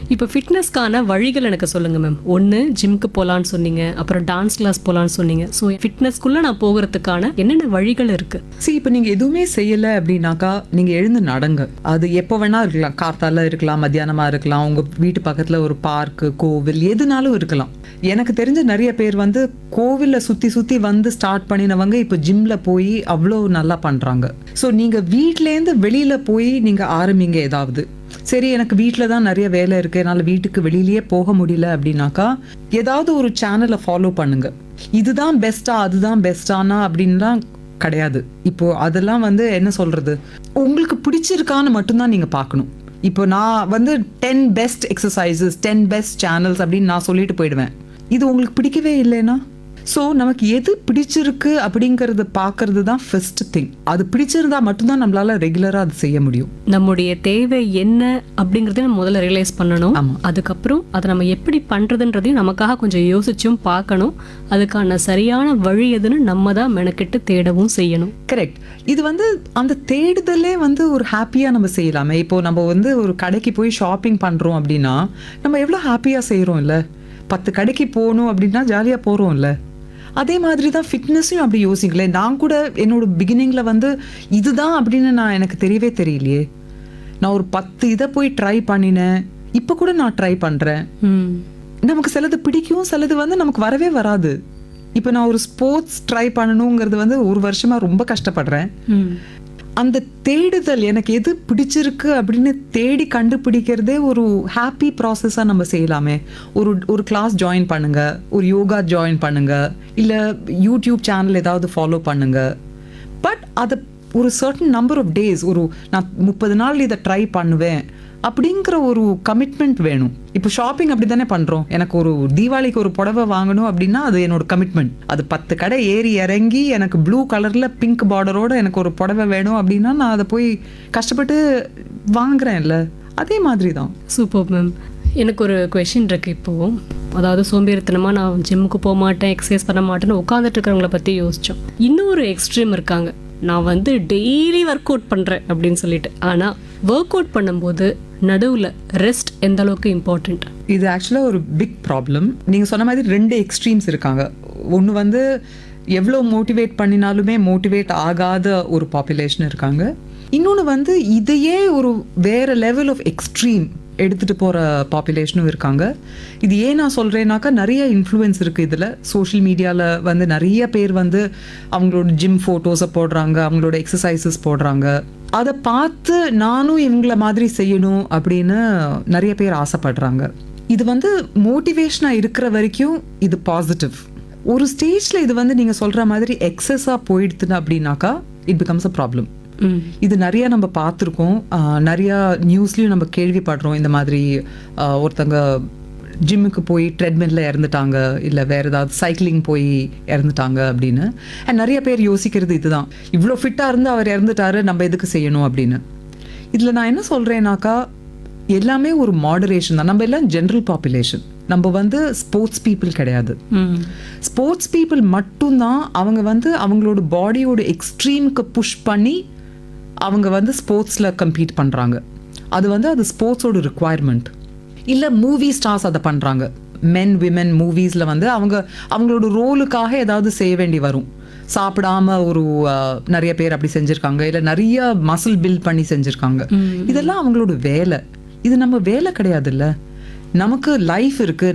இப்போ ஃபிட்னஸ்க்கான வழிகள் எனக்கு சொல்லுங்க மேம் ஒன்று ஜிம்க்கு போகலான்னு சொன்னீங்க அப்புறம் டான்ஸ் கிளாஸ் போகலான்னு சொன்னீங்க ஸோ ஃபிட்னஸ்க்குள்ளே நான் போகிறதுக்கான என்னென்ன வழிகள் இருக்கு see இப்போ நீங்க எதுவுமே செய்யல அப்படின்னாக்கா நீங்க எழுந்து நடங்க அது எப்போ வேணா இருக்கலாம் காத்தால இருக்கலாம் மத்தியானமா இருக்கலாம் உங்க வீட்டு பக்கத்துல ஒரு பார்க்கு கோவில் எதுனாலும் இருக்கலாம் எனக்கு தெரிஞ்ச நிறைய பேர் வந்து கோவில்ல சுத்தி சுத்தி வந்து ஸ்டார்ட் பண்ணினவங்க இப்போ ஜிம்ல போய் அவ்வளோ நல்லா பண்றாங்க ஸோ நீங்க வீட்லேருந்து வெளியில போய் நீங்க ஆரம்பிங்க ஏதாவது சரி எனக்கு வீட்டில் தான் நிறைய வேலை இருக்கு என்னால் வீட்டுக்கு வெளியிலயே போக முடியல அப்படின்னாக்கா ஏதாவது ஒரு சேனலை ஃபாலோ பண்ணுங்க இதுதான் பெஸ்டா அதுதான் பெஸ்டானா அப்படின்லாம் கிடையாது இப்போ அதெல்லாம் வந்து என்ன சொல்றது உங்களுக்கு பிடிச்சிருக்கான்னு மட்டும்தான் நீங்க பார்க்கணும் இப்போ நான் வந்து ten best exercises ten best channels அப்படின்னு நான் சொல்லிட்டு போயிடுவேன் இது உங்களுக்கு பிடிக்கவே இல்லைன்னா ஸோ நமக்கு எது பிடிச்சிருக்கு அப்படிங்கறது பார்க்கறது தான் ஃபர்ஸ்ட் திங் அது பிடிச்சிருந்தா மட்டும்தான் நம்மளால ரெகுலராக அது செய்ய முடியும் நம்முடைய தேவை என்ன அப்படிங்கறத நம்ம முதல்ல ரியலைஸ் பண்ணணும் ஆமா. அதுக்கப்புறம் அதை நம்ம எப்படி பண்றதுன்றதையும் நமக்காக கொஞ்சம் யோசிச்சும் பார்க்கணும் அதுக்கான சரியான வழி எதுன்னு நம்ம தான் மெனக்கெட்டு தேடவும் செய்யணும் கரெக்ட் இது வந்து அந்த தேடுதலே வந்து ஒரு ஹாப்பியாக நம்ம செய்யலாமே இப்போ நம்ம வந்து ஒரு கடைக்கு போய் ஷாப்பிங் பண்ணுறோம் அப்படின்னா நம்ம எவ்வளோ ஹாப்பியாக செய்கிறோம் இல்லை பத்து கடைக்கு போகணும் அப்படின்னா ஜாலியாக போகிறோம்ல அதே மாதிரி தான் ஃபிட்னஸையும் அப்படி யோசிக்கலேன் நான் கூட என்னோட பிகினிங்கில் வந்து இதுதான் அப்படின்னு நான் எனக்கு தெரியவே தெரியலையே நான் ஒரு பத்து இதை போய் ட்ரை பண்ணினேன் இப்போ கூட நான் ட்ரை பண்ணுறேன் ம் நமக்கு சிலது பிடிக்கும் சிலது வந்து நமக்கு வரவே வராது இப்போ நான் ஒரு ஸ்போர்ட்ஸ் ட்ரை பண்ணணுங்கிறது வந்து ஒரு வருஷமா ரொம்ப கஷ்டப்படுறேன் ம் அந்த தேடுதல் எனக்கு எது பிடிச்சிருக்கு அப்படின்னு தேடி கண்டுபிடிக்கிறதே ஒரு ஹாப்பி ப்ராசஸாக நம்ம செய்யலாமே ஒரு ஒரு கிளாஸ் ஜாயின் பண்ணுங்க ஒரு யோகா ஜாயின் பண்ணுங்க இல்லை யூடியூப் சேனல் ஏதாவது ஃபாலோ பண்ணுங்க பட் அதை ஒரு சர்டன் நம்பர் ஆஃப் டேஸ் ஒரு நான் முப்பது நாள் இதை ட்ரை பண்ணுவேன் அப்படிங்கிற ஒரு கமிட்மெண்ட் வேணும் இப்போ ஷாப்பிங் அப்படி தானே பண்ணுறோம் எனக்கு ஒரு தீபாவளிக்கு ஒரு புடவை வாங்கணும் அப்படின்னா அது என்னோட கமிட்மெண்ட் அது பத்து கடை ஏறி இறங்கி எனக்கு ப்ளூ கலரில் பிங்க் பார்டரோட எனக்கு ஒரு புடவை வேணும் அப்படின்னா நான் அதை போய் கஷ்டப்பட்டு வாங்குறேன்ல அதே மாதிரி தான் சூப்பர் மேம் எனக்கு ஒரு கொஷின் இருக்கு இப்போ அதாவது சோம்பேறித்தனமாக நான் ஜிம்முக்கு போக மாட்டேன் எக்ஸசைஸ் பண்ண மாட்டேன்னு உட்காந்துட்டு இருக்கிறவங்கள பற்றி யோசித்தோம் இன்னொரு எக்ஸ்ட்ரீம் இருக்காங்க நான் வந்து டெய்லி ஒர்க் அவுட் பண்ணுறேன் அப்படின்னு சொல்லிட்டு ஆனால் ஒர்க் அவுட் பண்ணும்போது நடுவில் ரெஸ்ட் எந்த அளவுக்கு இம்பார்ட்டண்ட் இது ஆக்சுவலாக ஒரு பிக் ப்ராப்ளம் நீங்கள் சொன்ன மாதிரி ரெண்டு எக்ஸ்ட்ரீம்ஸ் இருக்காங்க ஒன்று வந்து எவ்வளோ மோட்டிவேட் பண்ணினாலுமே மோட்டிவேட் ஆகாத ஒரு பாப்புலேஷன் இருக்காங்க இன்னொன்று வந்து இதையே ஒரு வேற லெவல் ஆஃப் எக்ஸ்ட்ரீம் எடுத்துகிட்டு போகிற பாப்புலேஷனும் இருக்காங்க இது ஏன் நான் சொல்கிறேன்னாக்கா நிறைய இன்ஃப்ளூயன்ஸ் இருக்குது இதில் சோஷியல் மீடியாவில் வந்து நிறைய பேர் வந்து அவங்களோட ஜிம் ஃபோட்டோஸை போடுறாங்க அவங்களோட எக்ஸசைசஸ் போடுறாங்க அதை பார்த்து நானும் இவங்கள மாதிரி செய்யணும் அப்படின்னு நிறைய பேர் ஆசைப்படுறாங்க இது வந்து மோட்டிவேஷனாக இருக்கிற வரைக்கும் இது பாசிட்டிவ் ஒரு ஸ்டேஜில் இது வந்து நீங்கள் சொல்கிற மாதிரி எக்ஸஸாக போயிடுதுன்னு அப்படின்னாக்கா இட் பிகம்ஸ் அ ப்ராப்ளம் ம் இது நிறைய நம்ம பார்த்துருக்கோம் ஆஹ் நிறைய நியூஸ்லயும் நம்ம கேள்விப்படுறோம் இந்த மாதிரி ஆஹ் ஒருத்தங்க ஜிம்முக்கு போய் ட்ரெட்மில்ல இறந்துட்டாங்க இல்லை வேற ஏதாவது சைக்கிளிங் போய் இறந்துட்டாங்க அப்படின்னு அண்ட் நிறைய பேர் யோசிக்கிறது இதுதான் இவ்வளோ ஃபிட்டாக இருந்து அவர் இறந்துட்டாரு நம்ம எதுக்கு செய்யணும் அப்படின்னு இதில் நான் என்ன சொல்கிறேன்னாக்கா எல்லாமே ஒரு மாடரேஷன் தான் நம்ம எல்லாம் ஜென்ரல் பாப்புலேஷன் நம்ம வந்து ஸ்போர்ட்ஸ் பீப்புள் கிடையாது ம் ஸ்போர்ட்ஸ் பீப்புள் மட்டும்தான் அவங்க வந்து அவங்களோட பாடியோட எக்ஸ்ட்ரீமுக்கு புஷ் பண்ணி அவங்க வந்து ஸ்போர்ட்ஸில் கம்பீட் பண்ணுறாங்க அது வந்து அது ஸ்போர்ட்ஸோட ரிக்குவயர்மெண்ட் இல்லை மூவி ஸ்டார்ஸ் அதை பண்ணுறாங்க மென் விமென் மூவிஸில் வந்து அவங்க அவங்களோட ரோலுக்காக ஏதாவது செய்ய வேண்டி வரும் சாப்பிடாம ஒரு அஹ், நிறைய பேர் அப்படி செஞ்சுருக்காங்க இல்லை நிறைய மசில் பில்ட் பண்ணி செஞ்சுருக்காங்க இதெல்லாம் அவங்களோட வேலை இது நம்ம வேலை கிடையாதுல்ல நமக்கு லைஃப் இருக்கு